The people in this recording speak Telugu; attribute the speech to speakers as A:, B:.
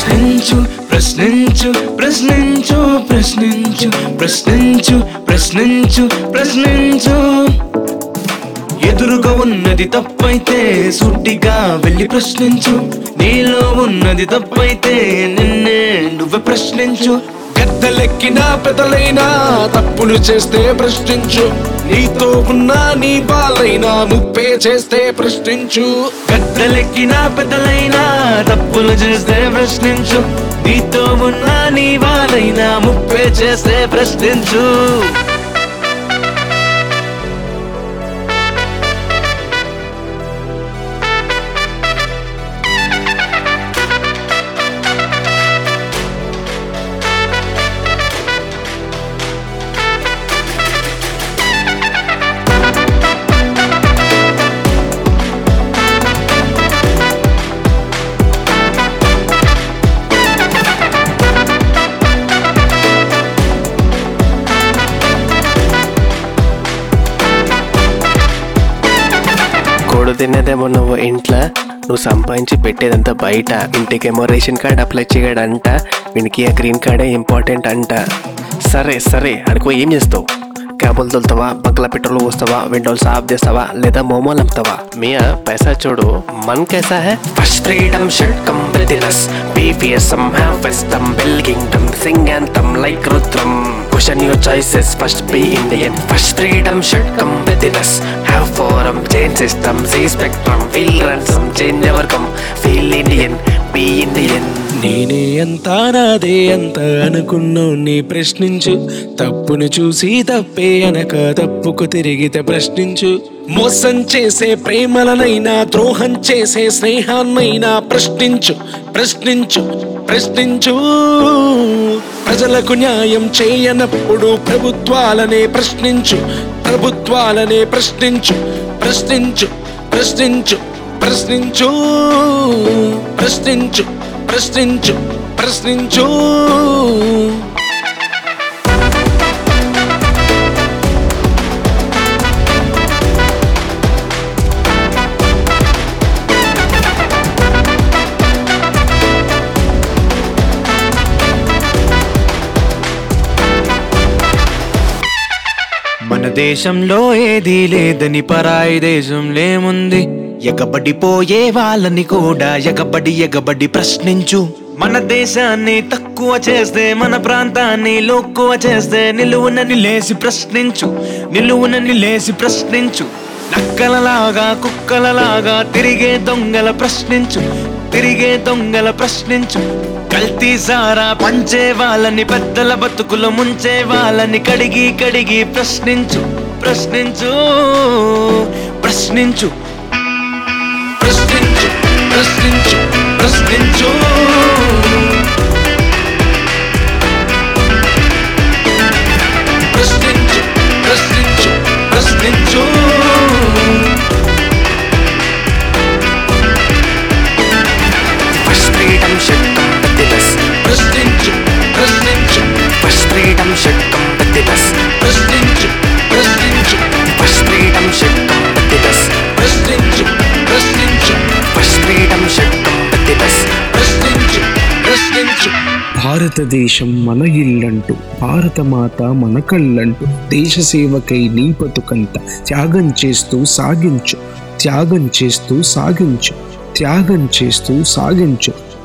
A: ప్రశ్నించు ప్రశ్నించు ప్రశ్నించు ప్రశ్నించు ప్రశ్నించు ప్రశ్నించు ప్రశ్నించు ఎదురుగా ఉన్నది తప్పైతే సూటిగా వెళ్ళి ప్రశ్నించు నీలో ఉన్నది తప్పైతే నిన్నే నువ్వే ప్రశ్నించు
B: పెద్దలెక్కిన పెదలైనా తప్పులు చేస్తే ప్రశ్నించు నీతో ఉన్న నీ వాళ్ళైనా ముప్పే చేస్తే ప్రశ్నించు
A: పెద్దలెక్కినా పెద్దలైనా తప్పులు చేస్తే ప్రశ్నించు నీతో ఉన్న నీ వాళ్ళైనా ముప్పే చేస్తే ప్రశ్నించు
C: కూడు తినేదేమో నువ్వు ఇంట్లో నువ్వు సంపాదించి పెట్టేదంతా బయట ఇంటికేమో రేషన్ కార్డ్ అప్లై చేయడంట వీనికి ఆ గ్రీన్ కార్డే ఇంపార్టెంట్ అంట సరే సరే అడుగు ఏం చేస్తావు క్యాబులు తోలుతావా బంక్ల పెట్రోల్ పోస్తావా విండోలు సాఫ్ చేస్తావా లేదా మోమోలు అమ్ముతావా మియా పైసా చూడు మన్ कैसा है first freedom shirt come business BVSM have wisdom Bill Kingdom sing anthem like Rudram Question your choices first be Indian First freedom should come within us Have forum change system see spectrum feel ransom change our come feel Indian be Indian
B: నేనే ఎంత నాదే ఎంత అనుకున్నావు నీ ప్రశ్నించు తప్పును చూసి తప్పే అనక తప్పుకు తిరిగితే ప్రశ్నించు మోసం చేసే ప్రేమలనైనా ద్రోహం చేసే స్నేహాన్నైనా ప్రశ్నించు ప్రశ్నించు ప్రశ్నించు ప్రజలకు న్యాయం చేయనప్పుడు ప్రభుత్వాలనే ప్రశ్నించు ప్రభుత్వాలనే ప్రశ్నించు ప్రశ్నించు ప్రశ్నించు ప్రశ్నించు ప్రశ్నించు ప్రశ్నించు ప్రశ్నించు
A: మన దేశంలో ఏదీ లేదని పరాయి దేశంలేముంది ఎగబడిపోయే వాళ్ళని కూడా ఎగబడి ఎగబడి ప్రశ్నించు మన దేశాన్ని తక్కువ చేస్తే మన ప్రాంతాన్ని లోక్కువ చేస్తే నిలువున నిలేసి ప్రశ్నించు నిలువున నిలేసి ప్రశ్నించు నక్కలలాగా కుక్కలలాగా తిరిగే దొంగల ప్రశ్నించు తిరిగే దొంగల ప్రశ్నించు కల్తీ సారా పంచే వాళ్ళని పెద్దల బతుకులు ముంచే వాళ్ళని కడిగి కడిగి ప్రశ్నించు ప్రశ్నించు ప్రశ్నించు
B: ప్రశ్నించు ప్రశ్నించు ప్రశ్నించు ప్రశ్నించు ప్రశ్నించు ప్రశ్నించు
C: First freedom should come within us
B: ప్రశ్నించు ప్రశ్నించు
C: First freedom should come within us
B: ప్రశ్నించు ప్రశ్నించు
C: First freedom should come within us
B: ప్రశ్నించు ప్రశ్నించు
C: First freedom should come within us
B: ప్రశ్నించు ప్రశ్నించు
D: భారతదేశం మన ఇల్లంటూ భారతమాత మన కళ్ళంటూ దేశ సేవకై నీ బతుకంత త్యాగం చేస్తూ సాగించు త్యాగం చేస్తూ సాగించు త్యాగం చేస్తూ సాగించు